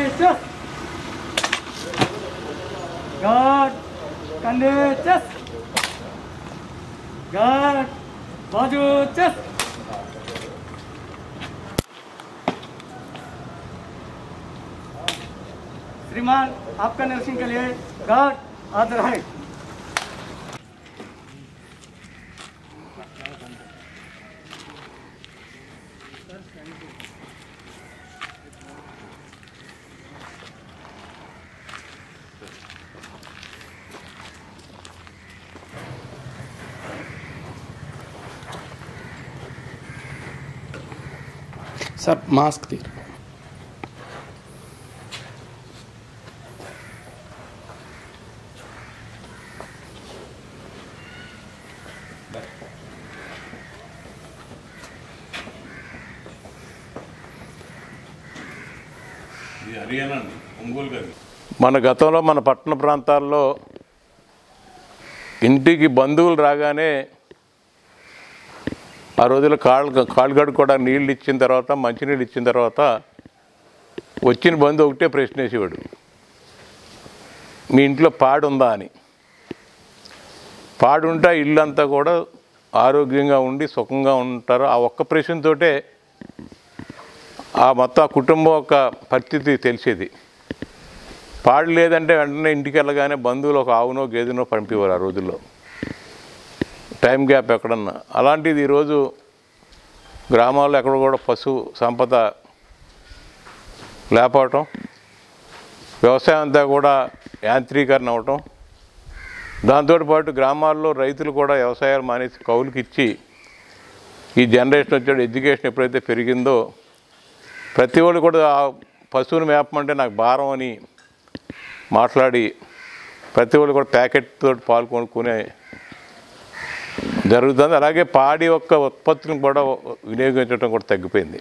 Chess గాడ్ కండే చెస్ गार्ड बाजू चेस्ट श्रीमान आपका नर्सिंग के लिए गार्ड आदर है సార్ మాస్క్ తీరు ఇది హర్యానా అండి ఒంగోలు గారి మన గతంలో మన పట్టణ ప్రాంతాల్లో ఇంటికి బంధువులు రాగానే ఆ రోజుల్లో కాళ్ళు కాళ్ళు కడుక్కోవడానికి నీళ్ళు ఇచ్చిన తర్వాత మంచినీళ్ళు ఇచ్చిన తర్వాత వచ్చిన బంధు ఒకటే ప్రశ్న వేసేవాడు మీ ఇంట్లో పాడుందా అని పాడుంటే ఇల్లంతా కూడా ఆరోగ్యంగా ఉండి సుఖంగా ఉంటారు ఆ ఒక్క ప్రశ్నతోటే ఆ మొత్తం ఆ కుటుంబం యొక్క పరిస్థితి తెలిసేది పాడు లేదంటే వెంటనే ఇంటికి వెళ్ళగానే బంధువులు ఒక ఆవునో గేదెనో పంపేవారు ఆ రోజుల్లో టైం గ్యాప్ ఎక్కడన్నా అలాంటిది ఈరోజు గ్రామాల్లో ఎక్కడ కూడా పశు సంపద లేపవటం వ్యవసాయం అంతా కూడా యాంత్రీకరణ అవటం దాంతో పాటు గ్రామాల్లో రైతులు కూడా వ్యవసాయాలు మానేసి కౌలుకి ఇచ్చి ఈ జనరేషన్ వచ్చాడు ఎడ్యుకేషన్ ఎప్పుడైతే పెరిగిందో ప్రతి వాళ్ళు కూడా ఆ పశువుని మేపమంటే నాకు భారం అని మాట్లాడి ప్రతి వాళ్ళు కూడా ప్యాకెట్ తోటి పాలు కొనుక్కునే జరుగుతుంది అలాగే పాడి యొక్క ఉత్పత్తులను కూడా వినియోగించడం కూడా తగ్గిపోయింది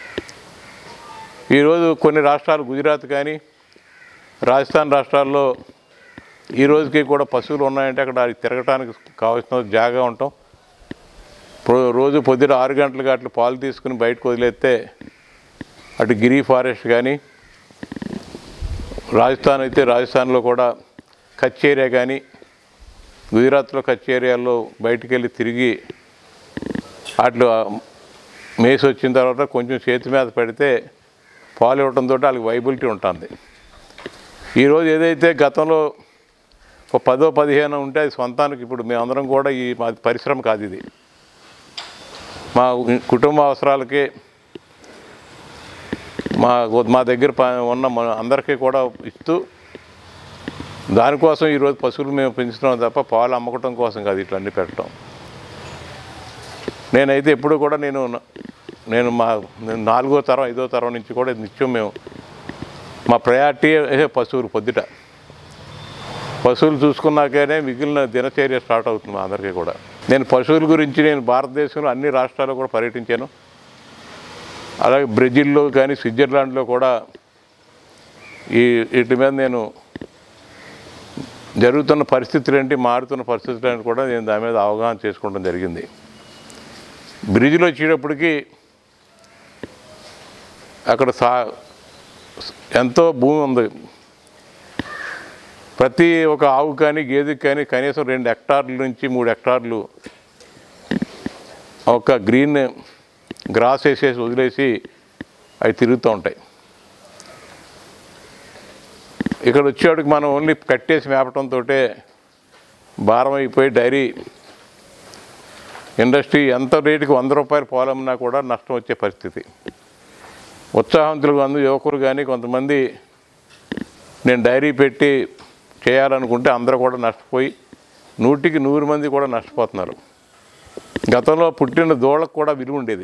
ఈరోజు కొన్ని రాష్ట్రాలు గుజరాత్ కానీ రాజస్థాన్ రాష్ట్రాల్లో ఈ రోజుకి కూడా పశువులు ఉన్నాయంటే అక్కడ అది తిరగటానికి కావాల్సిన జాగా ఉంటాం రో- రోజు పొద్దున ఆరు గంటలకు అట్లా పాలు తీసుకుని బయటకు వదిలేస్తే అటు గిరి ఫారెస్ట్ కానీ రాజస్థాన్ అయితే రాజస్థాన్లో కూడా కచ్ ఏరియా కానీ గుజరాత్లో కచ్ ఏరియాలో బయటికి వెళ్ళి తిరిగి అట్లు మేసి వచ్చిన తర్వాత కొంచెం చేతి మీద పెడితే పాలు ఇవ్వడంతో వాళ్ళకి వైబిలిటీ ఉంటుంది ఈరోజు ఏదైతే గతంలో ఒక పదో పదిహేను ఉంటే అది సొంతానికి ఇప్పుడు మేమందరం కూడా ఈ మా పరిశ్రమ కాదు ఇది మా కుటుంబ అవసరాలకి మా మా దగ్గర ప- ఉన్న మన అందరికీ కూడా ఇస్తూ దానికోసం ఈరోజు పశువులు మేము పెంచుతున్నాం తప్ప పాలు అమ్మకటం కోసం కాదు ఇట్లా అన్ని పెట్టడం నేనైతే ఎప్పుడు కూడా నేను న- నేను మా నేను నాలుగో తరం ఐదో తరం నుంచి కూడా నిత్యం మేము మా ప్రయారిటీ పశువులు పొద్దుట పశువులు చూసుకున్నాకనే మిగిలిన దినచర్య స్టార్ట్ అవుతుంది మా అందరికీ కూడా నేను పశువుల గురించి నేను భారతదేశంలో అన్ని రాష్ట్రాల్లో కూడా పర్యటించాను అలాగే బ్రెజిల్లో కానీ స్విట్జర్లాండ్లో కూడా ఈ వీటి మీద నేను జరుగుతున్న పరిస్థితులు ఏంటి మారుతున్న పరిస్థితులు ఏంటి కూడా నేను దాని మీద అవగాహన చేసుకోవడం జరిగింది బ్రిడ్జ్లో వచ్చేటప్పటికి అక్కడ సా ఎంతో భూమి ఉంది ప్రతి ఒక ఆవు కానీ గేదెకి కానీ కనీసం రెండు హెక్టార్ల నుంచి మూడు హెక్టార్లు ఒక గ్రీన్ గ్రాస్ వేసేసి వదిలేసి అవి తిరుగుతూ ఉంటాయి ఇక్కడ వచ్చేవాడికి మనం ఓన్లీ కట్టేసి మేపటంతో భారం అయిపోయి డైరీ ఇండస్ట్రీ ఎంత రేటుకి వంద రూపాయలు పోలమ్మినా కూడా నష్టం వచ్చే పరిస్థితి ఉత్సాహవంతులు అందు యువకులు కానీ కొంతమంది నేను డైరీ పెట్టి చేయాలనుకుంటే అందరూ కూడా నష్టపోయి నూటికి నూరు మంది కూడా నష్టపోతున్నారు గతంలో పుట్టిన దూడకు కూడా విలువ ఉండేది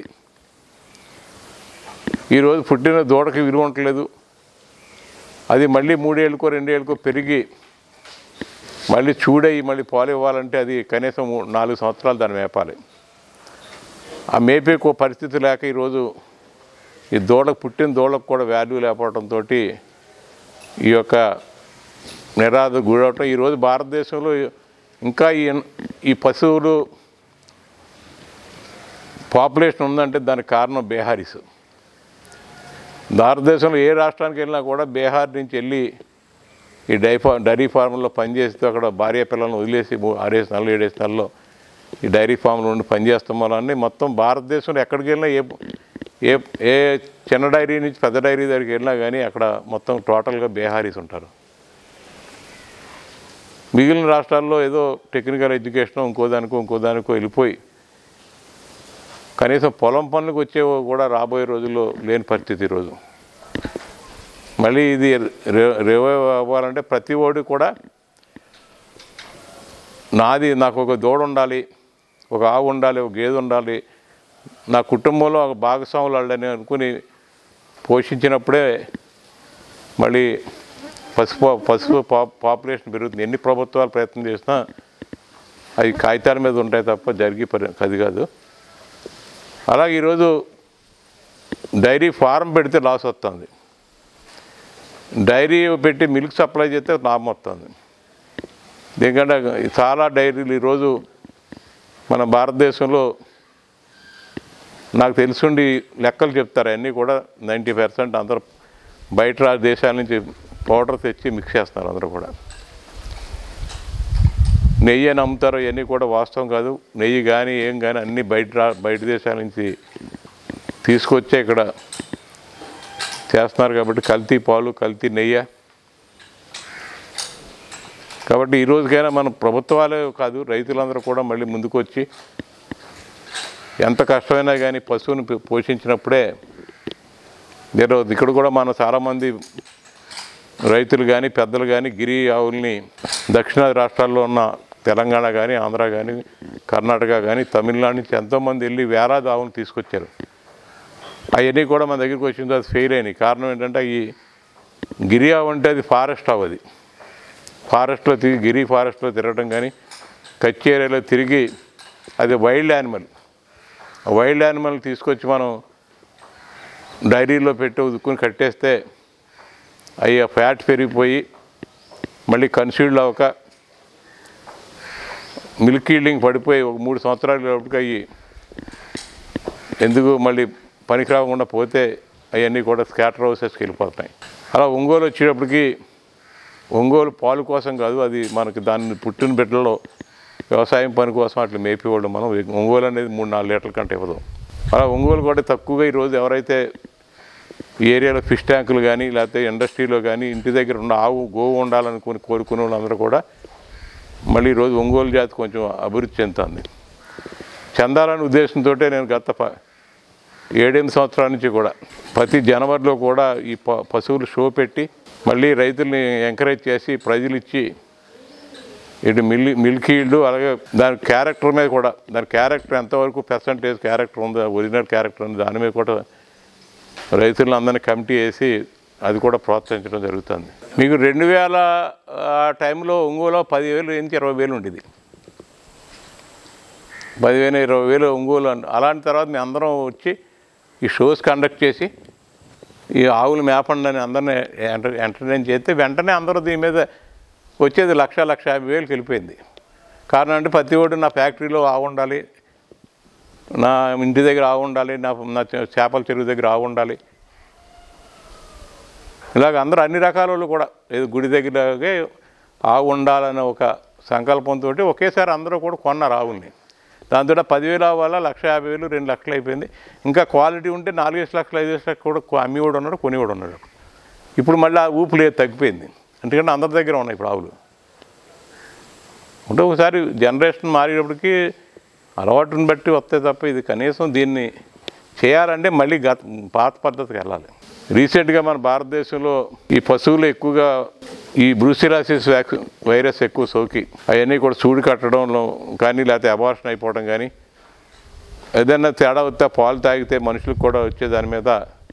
ఈరోజు పుట్టిన దూడకి విలువ ఉండలేదు అది మళ్ళీ మూడేళ్ళకో రెండేళ్ళకో పెరిగి మళ్ళీ చూడయి మళ్ళీ పాలు ఇవ్వాలంటే అది కనీసం మూ- నాలుగు సంవత్సరాలు దాన్ని మేపాలి ఆ మేపే కో పరిస్థితి లేక ఈరోజు ఈ దూడకు పుట్టిన దూడకు కూడా వాల్యూ లేకపోవడంతో ఈ యొక్క నిరాధ గురవటం ఈరోజు భారతదేశంలో ఇంకా ఈ ఈ పశువులు పాపులేషన్ ఉందంటే దానికి కారణం బీహారీస్ భారతదేశంలో ఏ రాష్ట్రానికి వెళ్ళినా కూడా బీహార్ నుంచి వెళ్ళి ఈ డైఫా డైరీ ఫార్మ్లో పనిచేస్తూ అక్కడ భార్య పిల్లలను వదిలేసి మూ- ఆరేసి నెలలు ఏడేసి నెలల్లో ఈ డైరీ ఫామ్లో ఉండి పనిచేస్తాం వల్ల మొత్తం భారతదేశంలో ఎక్కడికి వెళ్ళినా ఏ ఏ ఏ చిన్న డైరీ నుంచి పెద్ద డైరీ దగ్గరికి వెళ్ళినా కానీ అక్కడ మొత్తం టోటల్గా బీహారీస్ ఉంటారు మిగిలిన రాష్ట్రాల్లో ఏదో టెక్నికల్ ఎడ్యుకేషన్ ఇంకో దానికో ఇంకో దానికో వెళ్ళిపోయి కనీసం పొలం పనులకు వచ్చే కూడా రాబోయే రోజుల్లో లేని పరిస్థితి ఈరోజు మళ్ళీ ఇది రి- రివైవ్ అవ్వాలంటే ప్రతి ఓడి కూడా నాది నాకు ఒక దూడ ఉండాలి ఒక ఆవు ఉండాలి ఒక గేదె ఉండాలి నా కుటుంబంలో ఒక భాగస్వాములు వాళ్ళని అనుకుని పోషించినప్పుడే మళ్ళీ పసుపు పసుపు పా- పాపులేషన్ పెరుగుతుంది ఎన్ని ప్రభుత్వాలు ప్రయత్నం చేసినా అవి కాగితాల మీద ఉంటాయి తప్ప జరిగే పని అది కాదు అలాగే ఈరోజు డైరీ ఫారం పెడితే లాస్ వస్తుంది డైరీ పెట్టి మిల్క్ సప్లై చేస్తే లాభం వస్తుంది ఎందుకంటే చాలా డైరీలు ఈరోజు మన భారతదేశంలో నాకు తెలుసుండి లెక్కలు చెప్తారు అన్నీ కూడా నైంటీ పర్సెంట్ అందరూ బయట రా- దేశాల నుంచి పౌడర్ తెచ్చి మిక్స్ చేస్తున్నారు అందరూ కూడా నెయ్యి అని అమ్ముతారు ఇవన్నీ కూడా వాస్తవం కాదు నెయ్యి కానీ ఏం కానీ అన్నీ బయట రా బయట దేశాల నుంచి తీసుకొచ్చే ఇక్కడ చేస్తున్నారు కాబట్టి కల్తీ పాలు కల్తీ నెయ్యి కాబట్టి ఈ రోజుకైనా మన ప్రభుత్వాలే కాదు రైతులందరూ కూడా మళ్ళీ ముందుకు వచ్చి ఎంత కష్టమైనా కానీ పశువుని పో- పోషించినప్పుడే నేను ఇక్కడ కూడా మన చాలామంది రైతులు కానీ పెద్దలు కానీ గిరి ఆవుల్ని దక్షిణాది రాష్ట్రాల్లో ఉన్న తెలంగాణ కానీ ఆంధ్ర కానీ కర్ణాటక కానీ తమిళనాడు నుంచి ఎంతోమంది వెళ్ళి వేలాది ఆవులు తీసుకొచ్చారు అవన్నీ కూడా మన దగ్గరికి వచ్చిన తర్వాత ఫెయిల్ అయినాయి కారణం ఏంటంటే ఈ గిరి ఆవు అంటే అది ఫారెస్ట్ ఆవు అది ఫారెస్ట్లో తిరిగి గిరి ఫారెస్ట్లో తిరగడం కానీ కచ్చి ఏరియాలో తిరిగి అది వైల్డ్ యానిమల్ ఆ వైల్డ్ యానిమల్ తీసుకొచ్చి మనం డైరీలో పెట్టి ఉదుక్కుని కట్టేస్తే అవి ఆ ఫ్యాట్ పెరిగిపోయి మళ్ళీ కన్సీల్డ్ అవ్వక మిల్క్ ఈల్డింగ్ పడిపోయి ఒక మూడు సంవత్సరాలు లోపలికి అయ్యి ఎందుకు మళ్ళీ పనికి రాకుండా పోతే అవన్నీ కూడా స్కాటర్ హౌసెస్కి వెళ్ళిపోతున్నాయి అలా ఒంగోలు వచ్చేటప్పటికి ఒంగోలు పాలు కోసం కాదు అది మనకి దాన్ని పుట్టిన బిడ్డలో వ్యవసాయం పని కోసం అట్లా మేపేవాళ్ళు మనం ఒంగోలు అనేది మూడు నాలుగు లీటర్ల కంటే ఇవ్వదు అలా ఒంగోలు కూడా తక్కువగా ఈరోజు ఎవరైతే ఈ ఏరియాలో ఫిష్ ట్యాంకులు కానీ లేకపోతే ఇండస్ట్రీలో కానీ ఇంటి దగ్గర ఉన్న ఆవు గోవు ఉండాలనుకుని కోరుకునే వాళ్ళందరూ కూడా మళ్ళీ ఈరోజు ఒంగోలు జాతి కొంచెం అభివృద్ధి చెందుతుంది చెందాలనే ఉద్దేశంతో నేను గత ప ఏడెనిమిది సంవత్సరాల నుంచి కూడా ప్రతి జనవరిలో కూడా ఈ ప పశువులు షో పెట్టి మళ్ళీ రైతుల్ని ఎంకరేజ్ చేసి ప్రజలు ఇచ్చి ఇటు మిల్ మిల్క్ ఈల్డ్ అలాగే దాని క్యారెక్టర్ మీద కూడా దాని క్యారెక్టర్ ఎంతవరకు పర్సంటేజ్ క్యారెక్టర్ ఉందో ఒరిజినల్ క్యారెక్టర్ ఉంది దాని మీద కూడా రైతులను అందరినీ కమిటీ వేసి అది కూడా ప్రోత్సహించడం జరుగుతుంది మీకు రెండు వేల ఆ టైంలో ఒంగోలు పదివేలు నుంచి ఇరవై వేలు ఉండేది పదివేలు ఇరవై వేలు ఒంగోలు అన్- అలాంటి తర్వాత మేము అందరం వచ్చి ఈ షోస్ కండక్ట్ చేసి ఈ ఆవులు మేపండి అని అందరినీ ఎంటర్ ఎంటర్టైన్ చేస్తే వెంటనే అందరూ దీని మీద వచ్చేది లక్ష లక్ష యాభై వేలకు వెళ్ళిపోయింది కారణం అంటే ప్రతి ఒక్కటి నా ఫ్యాక్టరీలో ఆవు ఉండాలి నా ఇంటి దగ్గర ఆవు ఉండాలి నా నా చే- చేపల చెరువు దగ్గర ఆవు ఉండాలి ఇలాగ అందరూ అన్ని రకాల వాళ్ళు కూడా ఏదో గుడి దగ్గరగే ఆవు ఉండాలనే ఒక సంకల్పంతో ఒకేసారి అందరూ కూడా కొన్నారు ఆవుల్ని దాంతో పదివేలు అవ్వాలా లక్ష యాభై వేలు రెండు లక్షలు అయిపోయింది ఇంకా క్వాలిటీ ఉంటే నాలుగేసి లక్షలు ఐదు లక్షలు కూడా కొ- అమ్మి కూడా ఉన్నాడు కొని కూడా ఉన్నాడు ఇప్పుడు మళ్ళీ ఆ ఊపు లేదు తగ్గిపోయింది ఎందుకంటే అందరి దగ్గర ఉన్నాయి ఇప్పుడు ఆవులు అంటే ఒకసారి జనరేషన్ మారేటప్పటికి అలవాటుని బట్టి వస్తే తప్ప ఇది కనీసం దీన్ని చేయాలంటే మళ్ళీ గత పాత పద్ధతికి వెళ్ళాలి రీసెంట్గా మన భారతదేశంలో ఈ పశువులు ఎక్కువగా ఈ బ్రూసిలాసిస్ వ్యాక్సిన్ వైరస్ ఎక్కువ సోకి అవన్నీ కూడా సూడి కట్టడంలో కానీ లేకపోతే అబార్షన్ అయిపోవడం కానీ ఏదైనా తేడా వస్తే పాలు తాగితే మనుషులకు కూడా వచ్చే దాని మీద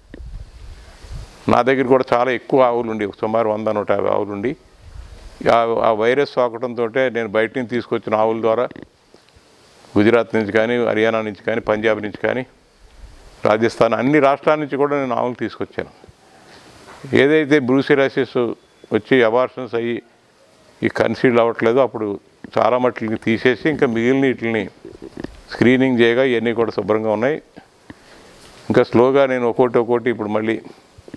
నా దగ్గర కూడా చాలా ఎక్కువ ఆవులు ఉండి సుమారు వంద నూట యాభై ఆవులు ఉండి ఆ- ఆ వైరస్ సోకడంతో నేను బయట నుంచి తీసుకొచ్చిన ఆవుల ద్వారా గుజరాత్ నుంచి కానీ హర్యానా నుంచి కానీ పంజాబ్ నుంచి కానీ రాజస్థాన్ అన్ని రాష్ట్రాల నుంచి కూడా నేను ఆవులు తీసుకొచ్చాను ఏదైతే బ్రూసిరాసిస్ వచ్చి అబార్షన్స్ అయ్యి ఈ కన్సీల్ అవ్వట్లేదో అప్పుడు చాలా మట్టిని తీసేసి ఇంకా మిగిలిన వీటిని స్క్రీనింగ్ చేయగా ఇవన్నీ కూడా శుభ్రంగా ఉన్నాయి ఇంకా స్లోగా నేను ఒక్కోటి ఒక్కోటి ఇప్పుడు మళ్ళీ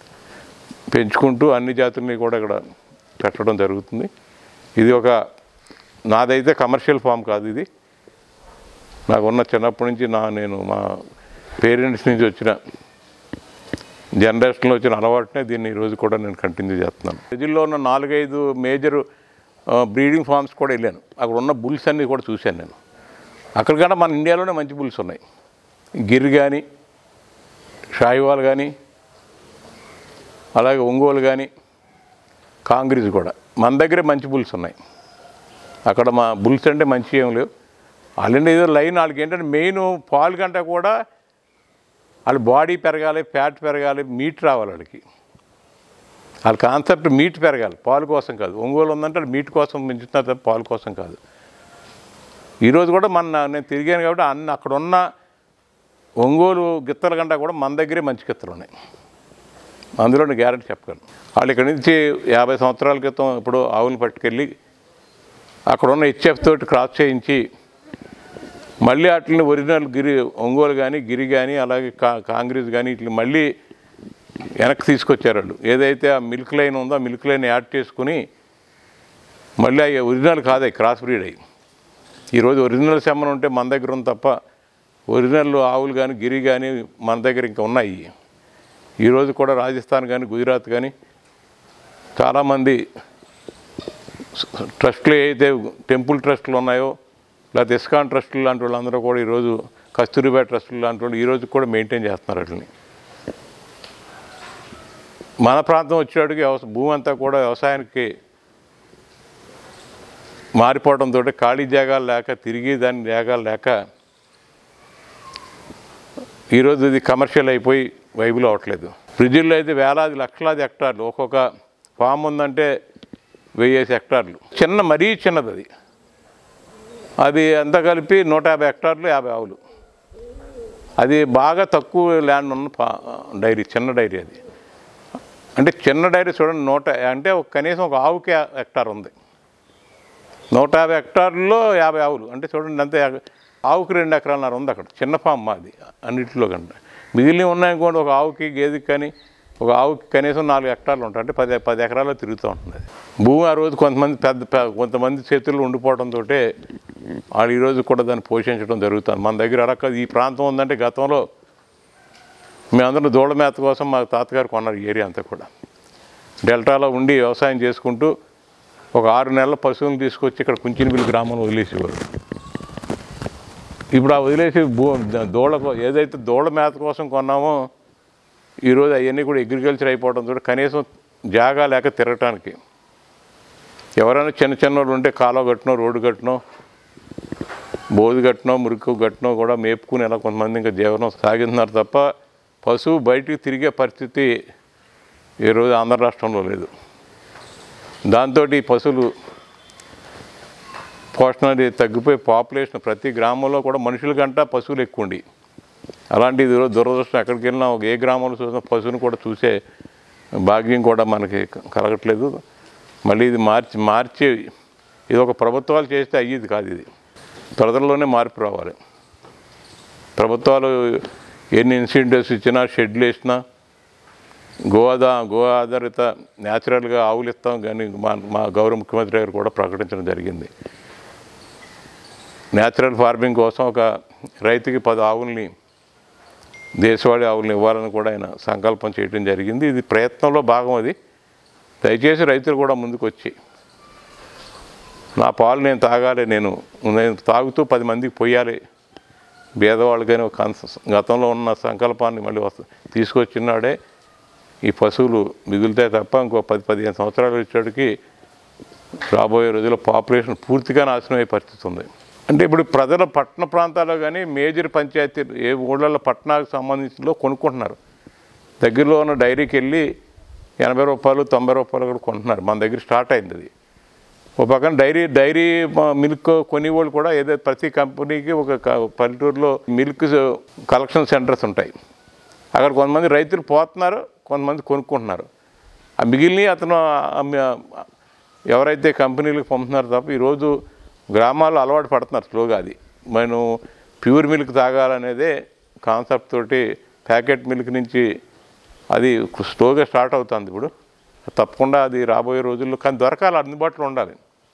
పెంచుకుంటూ అన్ని జాతుల్ని కూడా ఇక్కడ పెట్టడం జరుగుతుంది ఇది ఒక నాదైతే కమర్షియల్ ఫామ్ కాదు ఇది నాకు ఉన్న చిన్నప్పటి నుంచి నా నేను మా పేరెంట్స్ నుంచి వచ్చిన జనరేషన్లో వచ్చిన అలవాటునే దీన్ని ఈరోజు కూడా నేను కంటిన్యూ చేస్తున్నాను ప్రజల్లో ఉన్న నాలుగైదు మేజర్ బ్రీడింగ్ ఫార్మ్స్ కూడా వెళ్ళాను అక్కడ ఉన్న బుల్స్ అన్నీ కూడా చూశాను నేను అక్కడికన్నా మన ఇండియాలోనే మంచి బుల్స్ ఉన్నాయి గిర్ కానీ షాయివాల్ కానీ అలాగే ఒంగోలు కానీ కాంగ్రెస్ కూడా మన దగ్గరే మంచి బుల్స్ ఉన్నాయి అక్కడ మా బుల్స్ అంటే మంచి ఏం లేవు వాళ్ళంటే ఏదో లైన్ వాళ్ళకి ఏంటంటే మెయిన్ పాలు కంటే కూడా వాళ్ళ బాడీ పెరగాలి ఫ్యాట్ పెరగాలి మీట్ రావాలి వాళ్ళకి వాళ్ళ కాన్సెప్ట్ మీట్ పెరగాలి పాలు కోసం కాదు ఒంగోలు ఉందంటే వాళ్ళు మీట్ కోసం పెంచుతున్నారు తప్ప పాలు కోసం కాదు ఈరోజు కూడా మన నేను తిరిగాను కాబట్టి అన్ని అక్కడ ఉన్న ఒంగోలు గిత్తల కంటే కూడా మన దగ్గరే మంచి గిత్తలు ఉన్నాయి అందులో నేను గ్యారెంటీ చెప్పగలను వాళ్ళు ఇక్కడి నుంచి యాభై సంవత్సరాల క్రితం ఇప్పుడు ఆవులు పట్టుకెళ్ళి అక్కడ ఉన్న హెచ్ఎఫ్ తోటి క్రాస్ చేయించి మళ్ళీ వాటిని ఒరిజినల్ గిరి ఒంగోలు కానీ గిరి కానీ అలాగే కా కాంగ్రెస్ కానీ ఇట్లా మళ్ళీ వెనక్కి తీసుకొచ్చారు వాళ్ళు ఏదైతే ఆ మిల్క్ లైన్ ఉందో ఆ మిల్క్ లైన్ యాడ్ చేసుకుని మళ్ళీ అవి ఒరిజినల్ కాదే క్రాస్ బ్రీడ్ అయ్యి ఈరోజు ఒరిజినల్ సెమ్మన్ ఉంటే మన దగ్గర ఉంది తప్ప ఒరిజినల్ ఆవులు కానీ గిరి కానీ మన దగ్గర ఇంకా ఉన్నాయి ఈరోజు కూడా రాజస్థాన్ కానీ గుజరాత్ కానీ చాలామంది ట్రస్ట్లు ఏదైతే టెంపుల్ ట్రస్టులు ఉన్నాయో లేకపోతే ఇస్కాన్ ట్రస్టులు లాంటి వాళ్ళందరూ కూడా ఈరోజు కస్తూరిబా ట్రస్టులు లాంటి వాళ్ళు ఈరోజు కూడా మెయింటైన్ చేస్తున్నారు వాటిని మన ప్రాంతం వచ్చేటికి వ్యవసాయ భూమి అంతా కూడా వ్యవసాయానికి మారిపోవడంతో ఖాళీ జాగాలు లేక తిరిగి దాని జాగాలు లేక ఈరోజు ఇది కమర్షియల్ అయిపోయి వైబుల్ అవ్వట్లేదు ఫ్రిడ్జిల్లో అయితే వేలాది లక్షలాది హెక్టార్లు ఒక్కొక్క ఫామ్ ఉందంటే వెయ్యేసి హెక్టార్లు చిన్న మరీ చిన్నది అది అది అంతా కలిపి నూట యాభై హెక్టార్లు యాభై ఆవులు అది బాగా తక్కువ ల్యాండ్ ఉన్న ఫా- డైరీ చిన్న డైరీ అది అంటే చిన్న డైరీ చూడండి నూట అంటే ఒక కనీసం ఒక ఆవుకి హెక్టార్ ఉంది నూట యాభై హెక్టార్లలో యాభై ఆవులు అంటే చూడండి అంతే ఆవుకి రెండు ఎకరాలన్నర ఉంది అక్కడ చిన్న ఫామ్ మాది అన్నిటిలో కంటే మిగిలిన ఉన్నాయనుకోండి ఒక ఆవుకి గేదెకి కానీ ఒక ఆవుకి కనీసం నాలుగు హెక్టార్లు ఉంటాయి అంటే పది పది ఎకరాల్లో తిరుగుతూ ఉంటుంది అది భూమి ఆ రోజు కొంతమంది పెద్ద పె- కొంతమంది చేతుల్లో ఉండిపోవడంతో వాళ్ళు ఈరోజు కూడా దాన్ని పోషించడం జరుగుతుంది మన దగ్గర అలా కాదు. ఈ ప్రాంతం ఉందంటే గతంలో మేమందరం దూడ మేత కోసం మా తాతగారు కొన్నారు ఈ ఏరియా అంతా కూడా డెల్టాలో ఉండి వ్యవసాయం చేసుకుంటూ ఒక ఆరు నెలల పశువులను తీసుకొచ్చి ఇక్కడ కుంచినబిల్లి గ్రామంలో వదిలేసేవారు ఇప్పుడు ఆ వదిలేసి భూ దూడ ఏదైతే దూడ మేత కోసం కొన్నామో ఈరోజు అవన్నీ కూడా అగ్రికల్చర్ అయిపోవడంతో కనీసం జాగా లేక తిరగటానికి ఎవరైనా చిన్న చిన్న వాళ్ళు ఉంటే కాలువ కట్టినో రోడ్డు కట్టినో బోధి కట్టినో మురికి కట్టినో కూడా మేపుకుని ఇలా కొంతమంది ఇంకా జీవనం సాగిస్తున్నారు తప్ప పశువు బయటికి తిరిగే పరిస్థితి ఈరోజు ఆంధ్ర రాష్ట్రంలో లేదు దాంతో ఈ పశువులు పోషణ అనేది తగ్గిపోయి పాపులేషన్ ప్రతి గ్రామంలో కూడా మనుషుల కంట పశువులు ఎక్కువ ఉండి అలాంటి ఈరోజు దురదృష్టం ఎక్కడికి వెళ్ళినా ఒక ఏ గ్రామంలో చూసినా పశువుని కూడా చూసే భాగ్యం కూడా మనకి కలగట్లేదు మళ్ళీ ఇది మార్చి మార్చి ఇది ఒక ప్రభుత్వాలు చేస్తే అయ్యేది కాదు ఇది ప్రజల్లోనే మార్పు రావాలి ప్రభుత్వాలు ఎన్ని ఇన్సెంటివ్స్ ఇచ్చినా షెడ్లు వేసినా గోదా గో ఆధారిత న్యాచురల్గా ఆవులు ఇస్తాం కానీ మా మా గౌరవ ముఖ్యమంత్రి గారు కూడా ప్రకటించడం జరిగింది న్యాచురల్ ఫార్మింగ్ కోసం ఒక రైతుకి పది ఆవుల్ని దేశవాళీ ఆవుల్ని ఇవ్వాలని కూడా ఆయన సంకల్పం చేయడం జరిగింది ఇది ప్రయత్నంలో భాగం అది దయచేసి రైతులు కూడా ముందుకు వచ్చి నా పాలు నేను తాగాలి నేను నేను తాగుతూ పది మందికి పోయాలి భేదవాళ్ళకైనా ఒక కన్స- గతంలో ఉన్న సంకల్పాన్ని మళ్ళీ వస్త తీసుకొచ్చినాడే ఈ పశువులు మిగులుతాయి తప్ప ఇంకో పది పదిహేను సంవత్సరాలు వచ్చేటికి రాబోయే రోజుల్లో పాపులేషన్ పూర్తిగా నాశనం అయ్యే పరిస్థితి ఉంది అంటే ఇప్పుడు ప్రజల పట్టణ ప్రాంతాల్లో కానీ మేజర్ పంచాయతీ ఏ ఊళ్ళల్లో పట్టణాలకు సంబంధించిలో కొనుక్కుంటున్నారు దగ్గరలో ఉన్న డైరీకి వెళ్ళి ఎనభై రూపాయలు తొంభై రూపాయలు కూడా కొంటున్నారు మన దగ్గర స్టార్ట్ అయింది అది ఓ పక్కన డైరీ డైరీ మ- మిల్క్ కొనేవాళ్ళు కూడా ఏదో ప్రతి కంపెనీకి ఒక క- పల్లెటూరులో మిల్క్ కలెక్షన్ సెంటర్స్ ఉంటాయి అక్కడ కొంతమంది రైతులు పోతున్నారు కొంతమంది కొనుక్కుంటున్నారు ఆ మిగిలిన అతను అమ్మ- ఎవరైతే కంపెనీలకు పంపుతున్నారో తప్ప ఈరోజు గ్రామాల్లో అలవాటు పడుతున్నారు స్లోగా అది మనం ప్యూర్ మిల్క్ తాగాలనేదే కాన్సెప్ట్ తోటి ప్యాకెట్ మిల్క్ నుంచి అది స్లోగా స్టార్ట్ అవుతుంది ఇప్పుడు తప్పకుండా అది రాబోయే రోజుల్లో కానీ దొరకాలి అందుబాటులో ఉండాలి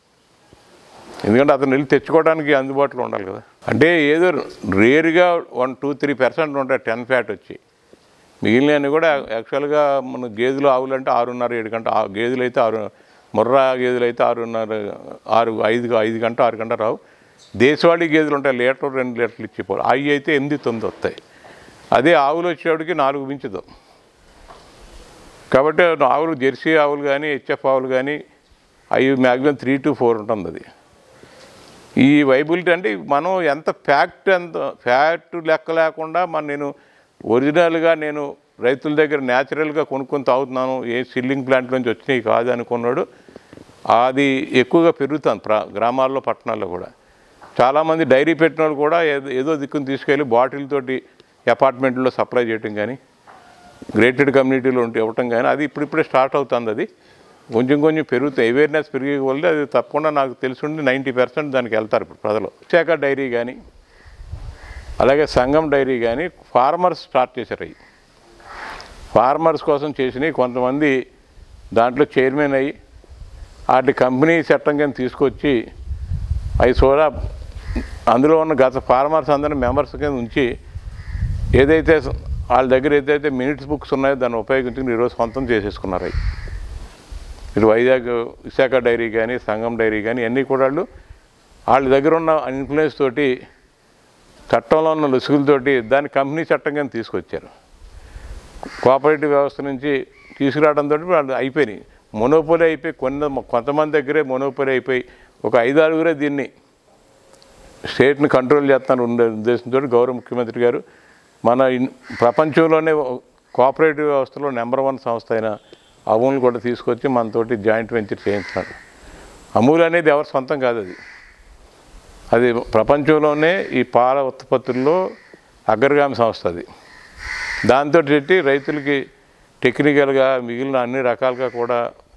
ఎందుకంటే అతను వెళ్ళి తెచ్చుకోవడానికి అందుబాటులో ఉండాలి కదా అంటే ఏదో రేరుగా వన్ టూ త్రీ పర్సెంట్ ఉంటాయి టెన్ ఫ్యాట్ వచ్చి మిగిలినవి కూడా యాక్చువల్గా మన గేదెలు ఆవులు అంటే ఆరున్నర ఏడు గంట ఆ గేదెలు అయితే ఆరు ముర్రా గేదెలు అయితే ఆరున్నర ఆరు ఐదు ఐదు గంట ఆరు గంట రావు దేశవాళీ గేదెలు ఉంటాయి లీటర్ రెండు లీటర్లు ఇచ్చిపోవాలి అవి అయితే ఎనిమిది తొమ్మిది వస్తాయి అదే ఆవులు వచ్చేవాడికి నాలుగు మించదు కాబట్టి ఆవులు జెర్సీ ఆవులు కానీ హెచ్ఎఫ్ ఆవులు కానీ అవి మ్యాక్సిమం త్రీ టు ఫోర్ ఉంటుంది అది ఈ వైబిలిటీ అంటే మనం ఎంత ఫ్యాక్ట్ ఎంత ఫ్యాక్ట్ లెక్క లేకుండా మన నేను ఒరిజినల్గా నేను రైతుల దగ్గర న్యాచురల్గా కొనుక్కొని తాగుతున్నాను ఏ సిల్లింగ్ ప్లాంట్ నుంచి వచ్చినాయి కాదు అనుకున్నాడు అది ఎక్కువగా పెరుగుతుంది ప్రా గ్రామాల్లో పట్టణాల్లో కూడా చాలామంది డైరీ పెట్టిన వాళ్ళు కూడా ఏదో ఏదో దిక్కుని తీసుకెళ్ళి బాటిల్ తోటి అపార్ట్మెంట్లో సప్లై చేయటం కానీ గ్రేటెడ్ కమ్యూనిటీలో ఉంటే ఇవ్వటం కానీ అది ఇప్పుడిప్పుడే స్టార్ట్ అవుతుంది అది కొంచెం కొంచెం పెరుగుతాయి అవేర్నెస్ పెరిగే వల్ల అది తప్పకుండా నాకు తెలిసి నైంటీ పర్సెంట్ దానికి వెళ్తారు ఇప్పుడు ప్రజలు విశాఖ డైరీ కానీ అలాగే సంఘం డైరీ కానీ ఫార్మర్స్ స్టార్ట్ చేశారు అవి ఫార్మర్స్ కోసం చేసినవి కొంతమంది దాంట్లో చైర్మన్ అయ్యి వాటి కంపెనీ చట్టం కింద తీసుకొచ్చి అవి సోడా అందులో ఉన్న గత ఫార్మర్స్ అందరిని మెంబర్స్ కింద ఉంచి ఏదైతే వాళ్ళ దగ్గర ఏదైతే మినిట్స్ బుక్స్ ఉన్నాయో దాన్ని ఉపయోగించుకుని ఈరోజు సొంతం చేసేసుకున్నారు అవి ఇటు వైజాగ్ విశాఖ డైరీ కానీ సంఘం డైరీ కానీ అన్నీ కూడా వాళ్ళు వాళ్ళ దగ్గర ఉన్న ఇన్ఫ్లుయెన్స్ తోటి చట్టంలో ఉన్న లొసుగులతోటి దాన్ని కంపెనీ చట్టం కింద తీసుకొచ్చారు కోఆపరేటివ్ వ్యవస్థ నుంచి తీసుకురావడంతో వాళ్ళు అయిపోయినాయి మొనోపోలీ అయిపోయి కొన్ని కొంతమంది దగ్గరే మొనోపోలీ అయిపోయి ఒక ఐదారుగురే దీన్ని స్టేట్ని కంట్రోల్ చేస్తాను ఉండే ఉద్దేశంతో గౌరవ ముఖ్యమంత్రి గారు మన ఇన్- ప్రపంచంలోనే కోఆపరేటివ్ వ్యవస్థలో నెంబర్ వన్ సంస్థ అయిన అమూల్ కూడా తీసుకొచ్చి మనతోటి జాయింట్ వెంచర్ చేయించినాడు అమూల్ అనేది ఎవరి సొంతం కాదు అది అది ప్రపంచంలోనే ఈ పాల ఉత్పత్తుల్లో అగ్రగామి సంస్థ అది దాంతో పెట్టి రైతులకి టెక్నికల్గా మిగిలిన అన్ని రకాలుగా కూడా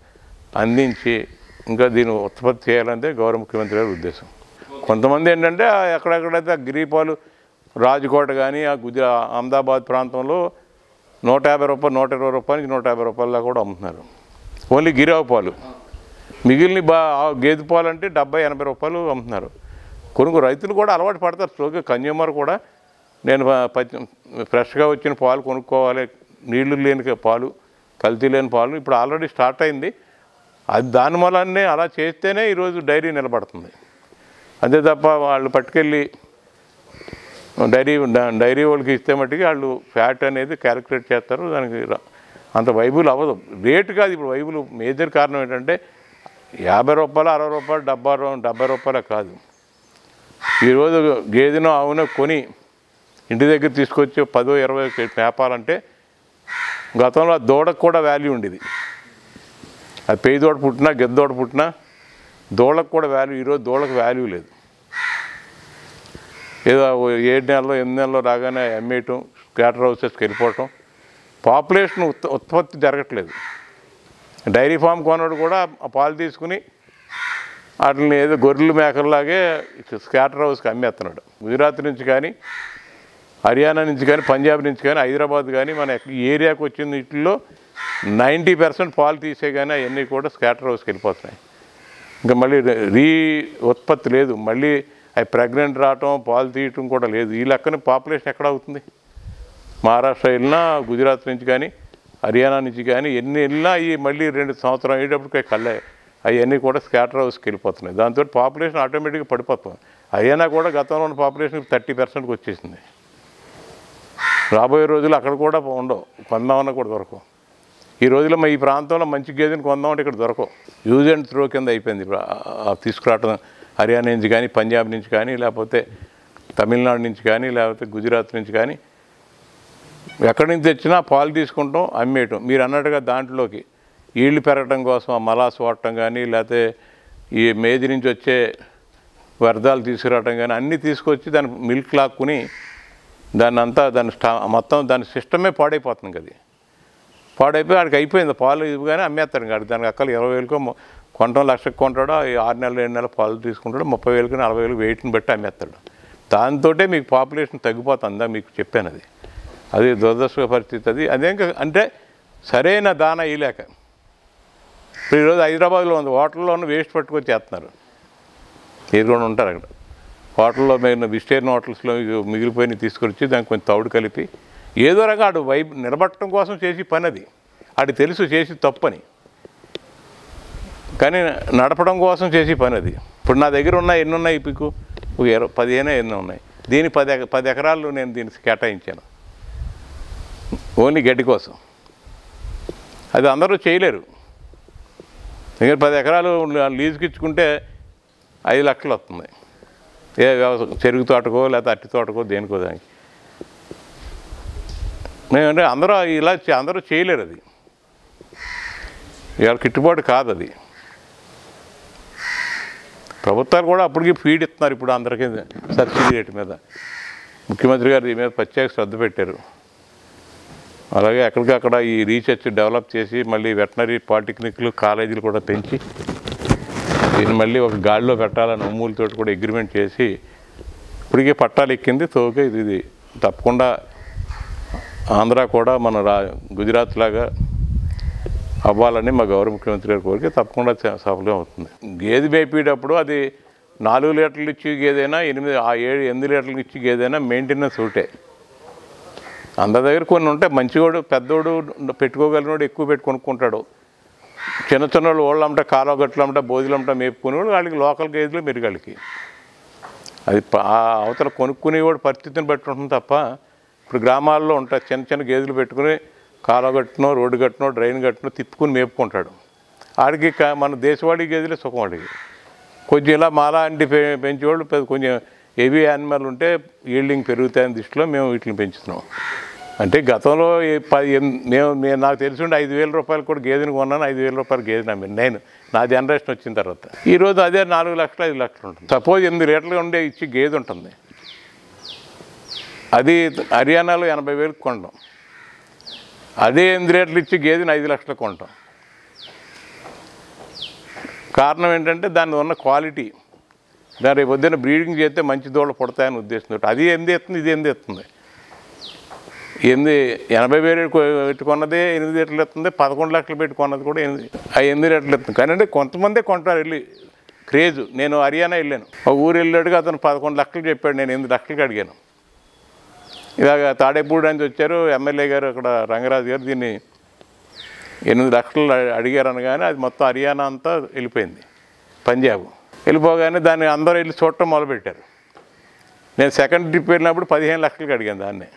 అందించి ఇంకా దీన్ని ఉత్పత్తి చేయాలంటే గౌరవ ముఖ్యమంత్రి గారి ఉద్దేశం కొంతమంది ఏంటంటే ఆ ఎక్కడెక్కడైతే ఆ గిరిపాలు రాజకోట కానీ ఆ గుజరా అహ్మదాబాద్ ప్రాంతంలో నూట యాభై రూపాయలు నూట ఇరవై రూపాయలకి నూట యాభై రూపాయల కూడా అమ్ముతున్నారు ఓన్లీ గిరావు పాలు మిగిలిన బా ఆ గేదె పాలు అంటే డెబ్బై ఎనభై రూపాయలు అమ్ముతున్నారు కొనుగో రైతులు కూడా అలవాటు పడతారు స్లోగా కన్జ్యూమర్ కూడా నేను ప- పచ్చి ఫ్రెష్గా వచ్చిన పాలు కొనుక్కోవాలి నీళ్లు లేని పాలు కల్తీ లేని పాలు ఇప్పుడు ఆల్రెడీ స్టార్ట్ అయింది అది దాని మూలనే అలా చేస్తేనే ఈరోజు డైరీ నిలబడుతుంది అంతే తప్ప వాళ్ళు పట్టుకెళ్ళి డైరీ డ- డైరీ వాళ్ళకి ఇస్తే మట్టుకి వాళ్ళు ఫ్యాట్ అనేది క్యాలిక్యులేట్ చేస్తారు దానికి ర- అంత వైబుల్ అవ్వదు రేటు కాదు ఇప్పుడు వైబుల్ మేజర్ కారణం ఏంటంటే యాభై రూపాయలు అరవై రూపాయలు డెబ్బై రూ- డెబ్బై రూపాయలు కాదు ఈరోజు గేదెనో ఆవునో కొని ఇంటి దగ్గర తీసుకొచ్చి పదో ఇరవై మేపాలంటే గతంలో ఆ దూడకు కూడా వాల్యూ ఉండేది అది పేయి దూడ పుట్టినా గెద్ద దూడ పుట్టినా దూడకు కూడా వాల్యూ ఈరోజు దూడకు వాల్యూ లేదు ఏదో ఓ ఏడు నెలలో ఎనిమిది నెలలో రాగానే అమ్మేయటం స్కాటర్ హౌసెస్కి వెళ్ళిపోవటం పాపులేషన్ ఉత్ ఉత్పత్తి జరగట్లేదు డైరీ ఫామ్ కొనడు కూడా ఆ పాలు తీసుకుని వాటిని ఏదో గొర్రెలు మేకల్లాగే స్కాటర్ హౌస్కి అమ్మేస్తున్నాడు గుజరాత్ నుంచి కానీ హర్యానా నుంచి కానీ పంజాబ్ నుంచి కానీ హైదరాబాద్ కానీ మన ఎక్క- ఈ ఏరియాకి వచ్చిన వీటిల్లో నైంటీ పర్సెంట్ పాలు తీసే కానీ అవన్నీ కూడా స్కాటర్ హౌస్కి వెళ్ళిపోతున్నాయి ఇంకా మళ్ళీ రీ ఉత్పత్తి లేదు మళ్ళీ అవి ప్రెగ్నెంట్ రావటం పాలు తీయటం కూడా లేదు ఈ లెక్కన పాపులేషన్ ఎక్కడ అవుతుంది మహారాష్ట్ర వెళ్ళినా గుజరాత్ నుంచి కానీ హర్యానా నుంచి కానీ ఎన్ని వెళ్ళినా ఈ మళ్ళీ రెండు సంవత్సరం అయ్యేటప్పటికి కళ్ళే అవన్నీ కూడా స్కాటర్ హౌస్కి వెళ్ళిపోతున్నాయి దాంతో పాపులేషన్ ఆటోమేటిక్గా పడిపోతుంది హర్యానా కూడా గతంలో ఉన్న పాపులేషన్ థర్టీ పర్సెంట్కి వచ్చేసింది రాబోయే రోజులు అక్కడ కూడా ఉండవు కొందామన్నా కూడా దొరకవు ఈ రోజుల్లో మా ఈ ప్రాంతంలో మంచి గేదెని కొందామంటే ఇక్కడ దొరకవు యూజ్ అండ్ త్రో కింద అయిపోయింది ఇప్పుడు ఆ- ఆ తీసుకురావటం హర్యానా నుంచి కానీ పంజాబ్ నుంచి కానీ లేకపోతే తమిళనాడు నుంచి కానీ లేకపోతే గుజరాత్ నుంచి కానీ ఎక్కడి నుంచి తెచ్చినా పాలు తీసుకుంటాం అమ్మేయటం మీరు అన్నట్టుగా దాంట్లోకి ఈళ్ళు పెరగటం కోసం ఆ మలాస్ వాడటం కానీ లేకపోతే ఈ మేజీ నుంచి వచ్చే వ్యర్థాలు తీసుకురావటం కానీ అన్నీ తీసుకొచ్చి దాని మిల్క్ లాక్కుని దాన్ని అంతా దాని స్టా మొత్తం దాని సిస్టమే పాడైపోతుంది కదా పాడైపోయి వాడికి అయిపోయింది పాలు ఇవ్వగానే అమ్మేస్తాడు కాదు దానికి అక్కలు ఇరవై వేలకో మొ- కొంటాం లక్షకు కొంటాడో ఈ ఆరు నెలలు ఏడు నెలలు పాలు తీసుకుంటాడు ముప్పై వేలకు నలభై వేలకు వెయిట్ని బట్టి అమ్మేస్తాడు దాంతోటే మీకు పాపులేషన్ తగ్గిపోతుందా మీకు చెప్పాను అది అది దురదృష్ట పరిస్థితి అది అదే ఇంకా అంటే సరైన దాన ఇయ్యలేక ఇప్పుడు ఈరోజు హైదరాబాద్లో ఉంది హోటల్లోనూ వేస్ట్ పట్టుకొని చేస్తున్నారు మీరు కూడా ఉంటారు అక్కడ హోటల్లో మేము వెజిటేరియన్ హోటల్స్లో మిగిలిపోయిన తీసుకొచ్చి దానికి కొంచెం తౌడు కలిపి ఏదో రకంగా ఆడు వైపు నిలబట్టడం కోసం చేసి పని అది ఆడు తెలుసు చేసి తప్పని కానీ నడపడం కోసం చేసి పని అది ఇప్పుడు నా దగ్గర ఉన్న ఎన్ని ఉన్నాయి ఇప్పుడు ఒక ఇరవై పదిహేను ఎన్ని ఉన్నాయి దీని పది ఎక- పది ఎకరాలు నేను దీనికి కేటాయించాను ఓన్లీ గడ్డి కోసం అది అందరూ చేయలేరు దగ్గర పది ఎకరాలు లీజుకి ఇచ్చుకుంటే ఐదు లక్షలు వస్తుంది ఏ వ్యవసాయం చెరుకు తోటకో లేకపోతే అట్టి తోటకో దేనికో దానికి మేమంటే అందరూ ఇలా చే- అందరూ చేయలేరు అది ఇవాళ గిట్టుబాటు కాదు అది ప్రభుత్వాలు కూడా అప్పటికి ఫీడ్ ఇస్తున్నారు ఇప్పుడు అందరికీ సబ్సిడీ రేటు మీద ముఖ్యమంత్రి గారు దీని మీద ప్రత్యేక శ్రద్ధ పెట్టారు అలాగే ఎక్కడికక్కడ ఈ రీసెర్చ్ డెవలప్ చేసి మళ్ళీ వెటనరీ పాలిటెక్నిక్లు కాలేజీలు కూడా పెంచి దీన్ని మళ్ళీ ఒక గాడిలో పెట్టాలని అమూలతో కూడా అగ్రిమెంట్ చేసి ఇప్పటికే పట్టాలు ఎక్కింది తోక ఇది ఇది తప్పకుండా ఆంధ్ర కూడా మన రా గుజరాత్ లాగా అవ్వాలని మా గౌరవ ముఖ్యమంత్రి గారి కోరిక తప్పకుండా స- సఫలం అవుతుంది గేదె మేపేటప్పుడు అది నాలుగు లీటర్లు ఇచ్చి గేదైనా ఎనిమిది ఆ ఏడు ఎనిమిది లీటర్లు ఇచ్చి గేదైనా మెయింటెనెన్స్ ఒకటే అందరి దగ్గర కొన్ని ఉంటాయి మంచివాడు పెద్దోడు పెట్టుకోగలిగినోడు ఎక్కువ పెట్టి కొనుక్కుంటాడు చిన్న చిన్న వాళ్ళు ఓళ్ళంట కాలువగట్లంట బోధులంట మేపుకునేవాడు వాళ్ళకి లోకల్ గేదెలు మెరుగాళ్ళకి అది ప- ఆ అవతల కొనుక్కునేవాడు పరిస్థితిని బట్టి ఉంటుంది తప్ప ఇప్పుడు గ్రామాల్లో ఉంటాయి చిన్న చిన్న గేదెలు పెట్టుకుని కాలువ కట్టునో రోడ్డు కట్టునో డ్రైన్ కట్టునో తిప్పుకుని మేపుకుంటాడు ఆడికి క- మన దేశవాళీ గేదెలే సుఖం వాడికి కొంచెం ఇలా మాలా అంటే పె- పెంచేవాళ్ళు పెద్ద కొంచెం హెవీ యానిమల్ ఉంటే ఈల్డింగ్ పెరుగుతాయని దృష్టిలో మేము వీటిని పెంచుతున్నాం అంటే గతంలో ఈ పది ఎన్- మేము నేను నాకు తెలిసి ఉండి ఐదు వేల రూపాయలు కూడా గేదెని కొన్నాను ఐదు వేల రూపాయలు గేదెని అమ్మాను నేను నా జనరేషన్ వచ్చిన తర్వాత ఈరోజు అదే నాలుగు లక్షలు ఐదు లక్షలు ఉంటుంది సపోజ్ ఎనిమిది లీటర్లు ఉండే ఇచ్చి గేదె ఉంటుంది అది హర్యానాలో ఎనభై వేలకు కొనడం అదే ఎనిమిది లీటర్లు ఇచ్చి గేదెని ఐదు లక్షలకు కొంటాం కారణం ఏంటంటే దాని ఉన్న క్వాలిటీ దాని రేపు పొద్దున్న బ్రీడింగ్ చేస్తే మంచి దూడలు పుడతాయని ఉద్దేశంతో అది ఎందు ఎత్తుంది ఇది ఎందు ఎత్తుంది ఎనిమిది ఎనభై వేలు కొ- పెట్టి కొన్నదే ఎనిమిది రేట్లు ఎత్తుంది పదకొండు లక్షలు పెట్టి కొన్నది కూడా ఎనిమిది ఆ ఎనిమిది రేట్లు ఎత్తుంది కానీ అంటే కొంతమందే కొంటారు వెళ్ళి క్రేజ్ నేను హర్యానా వెళ్ళాను ఒక ఊరు వెళ్ళాడుగా అతను పదకొండు లక్షలు చెప్పాడు నేను ఎనిమిది లక్షలకి అడిగాను ఇలాగ తాడేపూడి నుంచి వచ్చారు ఎమ్మెల్యే గారు అక్కడ రంగరాజు గారు దీన్ని ఎనిమిది లక్షలు అడిగారు అనగానే అది మొత్తం హర్యానా అంతా వెళ్ళిపోయింది పంజాబ్ వెళ్ళిపోగానే దాన్ని అందరూ వెళ్ళి చూడటం మొదలుపెట్టారు నేను సెకండ్ ట్రిప్ వెళ్ళినప్పుడు పదిహేను లక్షలకి అడిగాను దాన్ని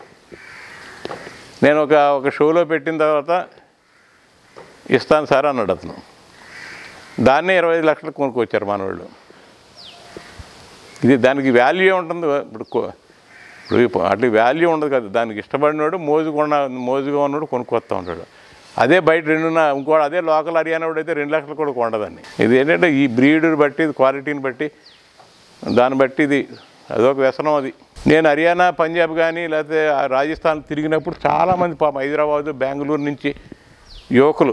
నేను ఒక ఒక షోలో పెట్టిన తర్వాత ఇస్తాను సార్ అన్నాడు అతను దాన్నే ఇరవై ఐదు లక్షలకు కొనుక్కొచ్చారు మనవాళ్ళు ఇది దానికి వాల్యూ ఉంటుంది ఇప్పుడు కో- ఇప్పుడు అట్లా వాల్యూ ఉండదు కదా దానికి ఇష్టపడినోడు మోజుగా ఉన్న మోజుగా ఉన్నాడు కొనుక్కొస్తా ఉంటాడు అదే బయట రెండున్న ఇంకోటి అదే లోకల్ హర్యానా వాడు అయితే రెండు లక్షలు కూడా కొండదండి ఇది ఏంటంటే ఈ బ్రీడ్ని బట్టి క్వాలిటీని బట్టి దాన్ని బట్టి ఇది అదొక వ్యసనం అది నేను హర్యానా పంజాబ్ కానీ లేకపోతే ఆ రాజస్థాన్ తిరిగినప్పుడు చాలామంది పాపం హైదరాబాదు బెంగళూరు నుంచి యువకులు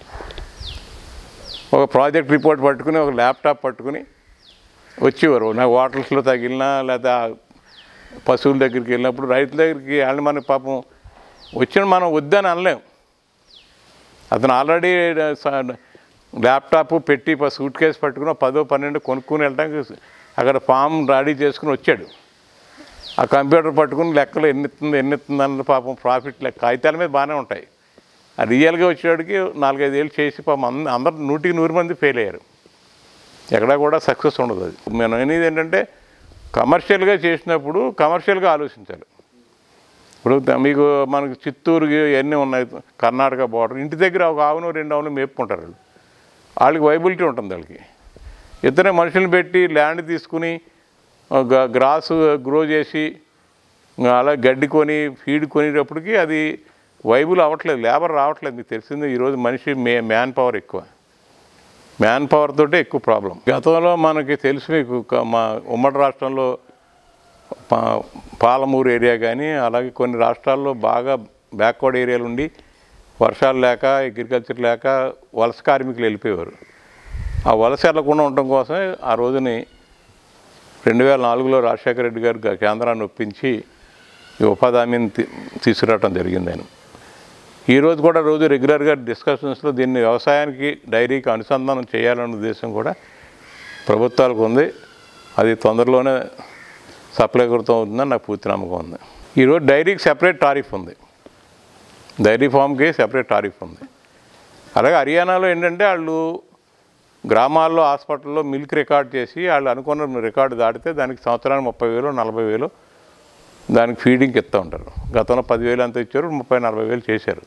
ఒక ప్రాజెక్ట్ రిపోర్ట్ పట్టుకుని ఒక ల్యాప్టాప్ పట్టుకుని వచ్చేవారు నాకు హోటల్స్లో తగిలినా లేదా పశువుల దగ్గరికి వెళ్ళినప్పుడు రైతుల దగ్గరికి వాళ్ళని మన పాపం వచ్చిన మనం వద్దని అనలేం అతను ఆల్రెడీ ల్యాప్టాప్ పెట్టి సూట్ కేసు పట్టుకుని ఒక పదో పన్నెండు కొనుక్కుని వెళ్ళడానికి అక్కడ ఫామ్ రెడీ చేసుకుని వచ్చాడు ఆ కంప్యూటర్ పట్టుకుని లెక్కలు ఎన్ని ఇస్తుంది ఎన్ని ఇస్తుంది అన్న పాపం ప్రాఫిట్ లెక్క కాగితాల మీద బాగానే ఉంటాయి ఆ రియల్గా వచ్చేవాడికి నాలుగైదు ఏళ్ళు చేసి పాపం అంద- అందరు నూటికి నూరు మంది ఫెయిల్ అయ్యారు ఎక్కడా కూడా సక్సెస్ ఉండదు అది మనం అనేది ఏంటంటే కమర్షియల్గా చేసినప్పుడు కమర్షియల్గా ఆలోచించాలి ఇప్పుడు ద- మీకు మనకి చిత్తూరు ఇవన్నీ ఉన్నాయి కర్ణాటక బార్డర్ ఇంటి దగ్గర ఒక ఆవును రెండు ఆవును మేపుకుంటారు వాళ్ళు వాళ్ళకి వైబిలిటీ ఉంటుంది వాళ్ళకి ఇతనే మనుషుల్ని పెట్టి ల్యాండ్ తీసుకుని గ- గ్రాస్ గ్రో చేసి అలా గడ్డి కొని ఫీడ్ కొనేటప్పటికి అది వైబుల్ అవ్వట్లేదు లేబర్ రావట్లేదు మీకు తెలిసింది ఈరోజు మనిషి మే మ్యాన్ పవర్ ఎక్కువ మ్యాన్ పవర్ తోటే ఎక్కువ ప్రాబ్లం గతంలో మనకి తెలుసు మీకు క- మా ఉమ్మడి రాష్ట్రంలో పా- పాలమూరు ఏరియా కానీ అలాగే కొన్ని రాష్ట్రాల్లో బాగా బ్యాక్వర్డ్ ఏరియాలు ఉండి వర్షాలు లేక అగ్రికల్చర్ లేక వలస కార్మికులు వెళ్ళిపోయేవారు ఆ వలస వెళ్ళకుండా ఉండటం కోసమే ఆ రోజుని రెండు వేల నాలుగులో రాజశేఖర రెడ్డి గారు గా- కేంద్రాన్ని ఒప్పించి ఈ ఉపాధి హామీని తీ- తీసుకురావడం జరిగింది ఆయన ఈరోజు కూడా రోజు రెగ్యులర్గా డిస్కషన్స్లో దీన్ని వ్యవసాయానికి డైరీకి అనుసంధానం చేయాలనే ఉద్దేశం కూడా ప్రభుత్వాలకు ఉంది అది తొందరలోనే సఫలీకృతం అవుతుందని నాకు పూర్తి నమ్మకం ఉంది ఈరోజు డైరీకి సెపరేట్ టారిఫ్ ఉంది డైరీ ఫామ్కి సెపరేట్ టారిఫ్ ఉంది అలాగే హర్యానాలో ఏంటంటే వాళ్ళు గ్రామాల్లో హాస్పిటల్లో మిల్క్ రికార్డ్ చేసి వాళ్ళు అనుకున్న రికార్డు దాటితే దానికి సంవత్సరానికి ముప్పై వేలు నలభై వేలు దానికి ఫీడింగ్కి ఇస్తూ ఉంటారు గతంలో పదివేలు అంత ఇచ్చారు ముప్పై నలభై వేలు చేశారు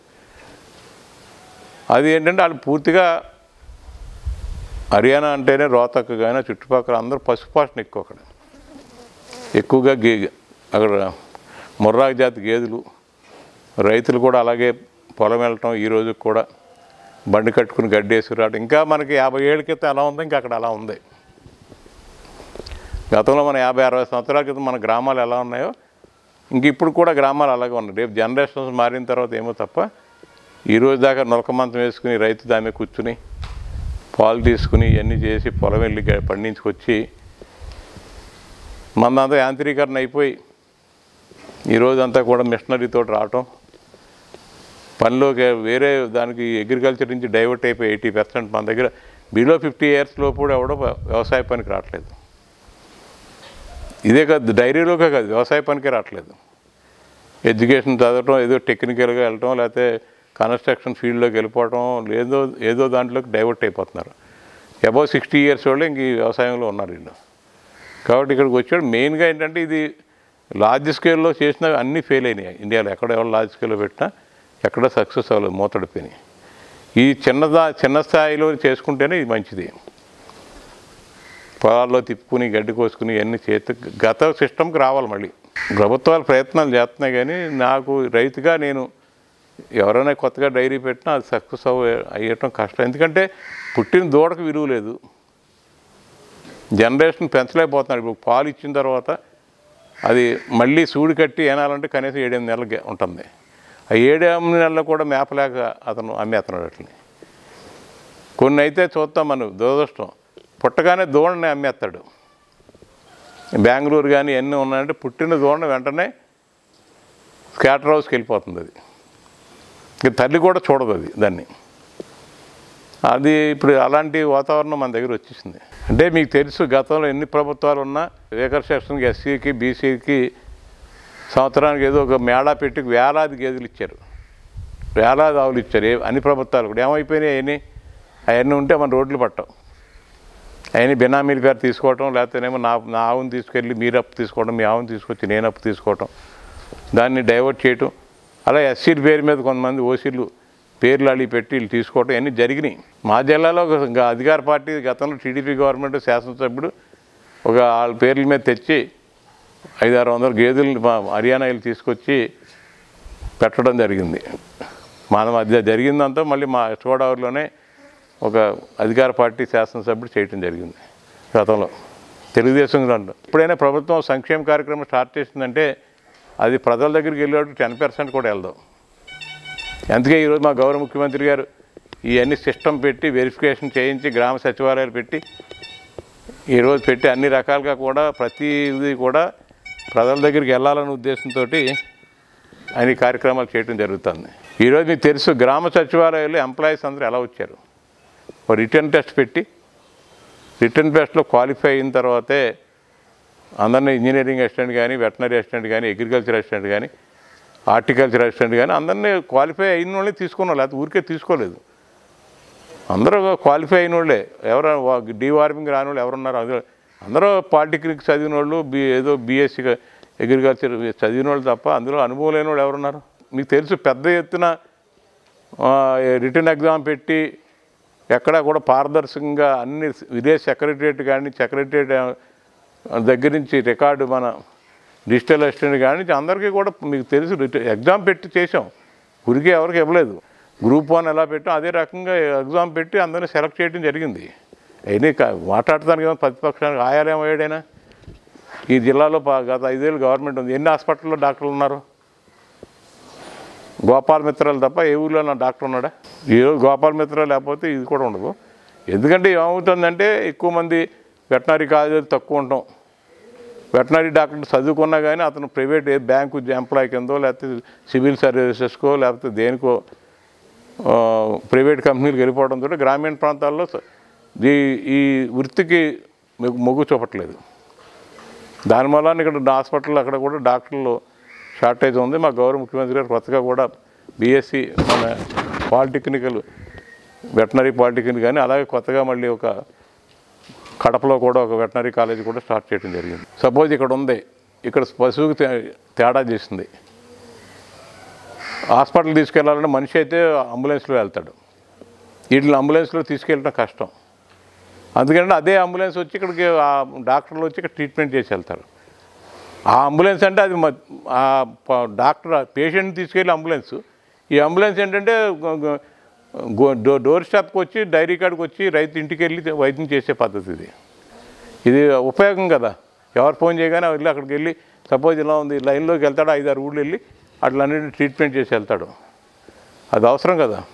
అది ఏంటంటే వాళ్ళు పూర్తిగా హర్యానా అంటేనే రోతక్ కానీ చుట్టుపక్కల అందరూ పశుపోషణ ఎక్కువ అక్కడ ఎక్కువగా గే అక్కడ ముర్రాగ్ జాతి గేదెలు రైతులు కూడా అలాగే పొలం వెళ్ళటం ఈ రోజుకి కూడా బండి కట్టుకుని గడ్డి వేసి రావడం ఇంకా మనకి యాభై ఏళ్ళ క్రితం ఎలా ఉందో ఇంకా అక్కడ అలా ఉంది గతంలో మన యాభై అరవై సంవత్సరాల క్రితం మన గ్రామాలు ఎలా ఉన్నాయో ఇంక ఇప్పుడు కూడా గ్రామాలు అలాగే ఉన్నాయి రేపు జనరేషన్స్ మారిన తర్వాత ఏమో తప్ప ఈ రోజు దాకా నొలక మంచం వేసుకుని రైతు దాని మీద కూర్చుని పాలు తీసుకుని ఇవన్నీ చేసి పొలం వెళ్ళి గ- పండించుకొచ్చి మందంతా యాంత్రీకరణ అయిపోయి ఈ రోజంతా కూడా మిషనరీతో రావటం పనిలోకి వేరే దానికి అగ్రికల్చర్ నుంచి డైవర్ట్ అయిపోయి ఎయిటీ పర్సెంట్ మన దగ్గర బిలో ఫిఫ్టీ ఇయర్స్లో కూడా ఎవడో వ్య- వ్యవసాయ పనికి రావట్లేదు ఇదే కాదు డైరీలోకే కాదు వ్యవసాయ పనికి రావట్లేదు ఎడ్యుకేషన్ చదవటం ఏదో టెక్నికల్గా వెళ్ళటం లేకపోతే కన్స్ట్రక్షన్ ఫీల్డ్లోకి వెళ్ళిపోవటం లేదో ఏదో దాంట్లోకి డైవర్ట్ అయిపోతున్నారు అబౌవ్ సిక్స్టీ ఇయర్స్ వాళ్ళు ఇంక ఈ వ్యవసాయంలో ఉన్నారు వీళ్ళు కాబట్టి ఇక్కడికి వచ్చాడు మెయిన్గా ఏంటంటే ఇది లార్జ్ స్కేల్లో చేసిన అన్నీ ఫెయిల్ అయినాయి ఇండియాలో ఎక్కడ ఎవరు లార్జ్ స్కేల్లో పెట్టినా ఎక్కడ సక్సెస్ అవ్వలేదు మూతడిపోయినాయి ఈ చిన్నదా చిన్న స్థాయిలో చేసుకుంటేనే ఇది మంచిది పొలాల్లో తిప్పుకుని గడ్డి కోసుకుని ఇవన్నీ చేతి గత సిస్టమ్కి రావాలి మళ్ళీ ప్రభుత్వాలు ప్రయత్నాలు చేస్తున్నాయి కానీ నాకు రైతుగా నేను ఎవరైనా కొత్తగా డైరీ పెట్టినా అది సక్సెస్ అవ్వ అయ్యటం కష్టం ఎందుకంటే పుట్టిన దూడకు విలువ లేదు జనరేషన్ పెంచలేకపోతున్నాడు ఇప్పుడు పాలు ఇచ్చిన తర్వాత అది మళ్ళీ సూడి కట్టి ఏనాలంటే కనీసం ఏడెనిమిది నెలలు గే- ఉంటుంది ఆ ఏడెనిమిది నెలలు కూడా మేపలేక అతను అమ్మేస్తున్నాడు అట్లని కొన్ని అయితే చూస్తాం మనం దురదృష్టం పుట్టగానే దూడని అమ్మేస్తాడు బెంగళూరు కానీ ఎన్ని ఉన్నాయంటే పుట్టిన దూడని వెంటనే స్కాటర్ హౌస్కి వెళ్ళిపోతుంది అది ఇక తల్లి కూడా చూడదు అది దాన్ని అది ఇప్పుడు అలాంటి వాతావరణం మన దగ్గర వచ్చేసింది అంటే మీకు తెలుసు గతంలో ఎన్ని ప్రభుత్వాలు ఉన్నా వేకర్ సెక్షన్కి ఎస్సీకి బీసీకి సంవత్సరానికి ఏదో ఒక మేళా పెట్టి వేలాది గేదెలు ఇచ్చారు వేలాది ఆవులు ఇచ్చారు ఏ అన్ని ప్రభుత్వాలు కూడా ఏమైపోయినాయి అవన్నీ అవన్నీ ఉంటే మన రోడ్లు పట్టవు అవన్నీ బినామీల పేరు తీసుకోవటం లేకపోతేనేమో నా నా ఆవును తీసుకెళ్ళి మీరు అప్పు తీసుకోవడం మీ ఆవును తీసుకొచ్చి నేను అప్పు తీసుకోవటం దాన్ని డైవర్ట్ చేయటం అలా ఎస్సీల పేరు మీద కొంతమంది ఓసీలు పేర్లు అడిగి పెట్టి వీళ్ళు తీసుకోవటం ఇవన్నీ జరిగినాయి మా జిల్లాలో ఒక గ- అధికార పార్టీ గతంలో టీడీపీ గవర్నమెంట్ శాసనసభ్యుడు ఒక వాళ్ళ పేర్ల మీద తెచ్చి ఐదారు వందల గేదెలు మా హర్యానా వీళ్ళు తీసుకొచ్చి పెట్టడం జరిగింది మన మధ్య జరిగిందంతా మళ్ళీ మా గోదావరిలోనే ఒక అధికార పార్టీ శాసనసభ్యుడు చేయటం జరిగింది గతంలో తెలుగుదేశం దాంట్లో ఎప్పుడైనా ప్రభుత్వం సంక్షేమ కార్యక్రమం స్టార్ట్ చేసిందంటే అది ప్రజల దగ్గరికి వెళ్ళేటప్పుడు టెన్ పర్సెంట్ కూడా వెళ్దాం అందుకే ఈరోజు మా గౌరవ ముఖ్యమంత్రి గారు ఇవన్నీ సిస్టమ్ పెట్టి వెరిఫికేషన్ చేయించి గ్రామ సచివాలయాలు పెట్టి ఈరోజు పెట్టి అన్ని రకాలుగా కూడా ప్రతిది కూడా ప్రజల దగ్గరికి వెళ్ళాలనే ఉద్దేశంతో ఆయన ఈ కార్యక్రమాలు చేయడం జరుగుతుంది ఈరోజు మీకు తెలుసు గ్రామ సచివాలయాలు ఎంప్లాయీస్ అందరూ ఎలా వచ్చారు ఒక రిటర్న్ టెస్ట్ పెట్టి రిటర్న్ టెస్ట్లో క్వాలిఫై అయిన తర్వాతే అందరినీ ఇంజనీరింగ్ అసిస్టెంట్ కానీ వెటనరీ అసిస్టెంట్ కానీ అగ్రికల్చర్ అసిస్టెంట్ కానీ హార్టికల్చర్ అసిస్టెంట్ కానీ అందరినీ క్వాలిఫై అయిన వాళ్ళే తీసుకున్నాం లేకపోతే ఊరికే తీసుకోలేదు అందరూ క్వాలిఫై అయిన వాళ్ళే ఎవరు డీవార్మింగ్ రాని వాళ్ళు ఎవరున్నారు అందరూ అందరూ పాలిటెక్నిక్ చదివిన వాళ్ళు బి ఏదో బీఎస్సీ అగ్రికల్చర్ చదివిన వాళ్ళు తప్ప అందులో అనుభవం లేని వాళ్ళు ఎవరున్నారు మీకు తెలుసు పెద్ద ఎత్తున రిటర్న్ ఎగ్జామ్ పెట్టి ఎక్కడా కూడా పారదర్శకంగా అన్ని విదేశ సెక్రటరియట్ కానీ సెక్రటరియట్ దగ్గర నుంచి రికార్డు మన డిజిటల్ అసిస్టెంట్ కానీ నుంచి అందరికీ కూడా మీకు తెలుసు రిట- ఎగ్జామ్ పెట్టి చేసాం గురికి ఎవరికి ఇవ్వలేదు గ్రూప్ వన్ ఎలా పెట్టాం అదే రకంగా ఎగ్జామ్ పెట్టి అందరిని సెలెక్ట్ చేయడం జరిగింది అయినా కా- మాట్లాడటానికి ఏమో ప్రతిపక్షానికి ఆయాలేమో అయ్యాడైనా ఈ జిల్లాలో పా- గత ఐదేళ్ళు గవర్నమెంట్ ఉంది ఎన్ని హాస్పిటల్లో డాక్టర్లు ఉన్నారు గోపాల్ మిత్రాలు తప్ప ఏ ఊళ్ళో నా డాక్టర్ ఉన్నాడా ఈరోజు గోపాల్ మిత్ర లేకపోతే ఇది కూడా ఉండదు ఎందుకంటే ఏమవుతుందంటే ఎక్కువ మంది వెటనరీ కాలేజీలు తక్కువ ఉంటాం వెటనరీ డాక్టర్ చదువుకున్నా కానీ అతను ప్రైవేట్ ఏ బ్యాంకు ఎంప్లాయ్ కిందో లేకపోతే సివిల్ సర్వీసెస్కో లేకపోతే దేనికో ఆ, ప్రైవేట్ కంపెనీలకు వెళ్ళిపోవడంతో గ్రామీణ ప్రాంతాల్లో స- ఈ ఈ వృత్తికి మొగ్గు- మొగ్గు చూపట్లేదు దాని వల్ల ఇక్కడ హాస్పిటల్ అక్కడ కూడా డాక్టర్లు షార్టేజ్ ఉంది మా గౌరవ ముఖ్యమంత్రి గారు కొత్తగా కూడా బీఎస్సీ మన పాలిటెక్నికల్ వెటనరీ పాలిటెక్నిక్ కానీ అలాగే కొత్తగా మళ్ళీ ఒక కడపలో కూడా ఒక వెటనరీ కాలేజ్ కూడా స్టార్ట్ చేయడం జరిగింది సపోజ్ ఇక్కడ ఉంది ఇక్కడ పశువుకి తే- తేడా చేసింది హాస్పిటల్ తీసుకెళ్లాలంటే మనిషి అయితే అంబులెన్స్లో వెళ్తాడు వీటిని అంబులెన్స్లో తీసుకెళ్ళడం కష్టం అందుకని అదే అంబులెన్స్ వచ్చి ఇక్కడికి ఆ డాక్టర్లు వచ్చి ఇక్కడ ట్రీట్మెంట్ చేసి వెళ్తారు ఆ అంబులెన్స్ అంటే అది మ- ఆ ప- డాక్టర్ పేషెంట్ తీసుకెళ్ళి అంబులెన్స్ ఈ అంబులెన్స్ ఏంటంటే గ- గ- గో- డో- డోర్ స్టాప్కి వచ్చి డైరీ కాడికి వచ్చి రైతు ఇంటికి వెళ్ళి వైద్యం చేసే పద్ధతి ఇది ఇది ఉపయోగం కదా ఎవరు ఫోన్ చేయగానే వెళ్ళి అక్కడికి వెళ్ళి సపోజ్ ఇలా ఉంది లైన్లోకి వెళ్తాడు ఐదారు ఊళ్ళు వెళ్ళి అట్లన్నింటినీ ట్రీట్మెంట్ చేసి వెళ్తాడు అది అవసరం కదా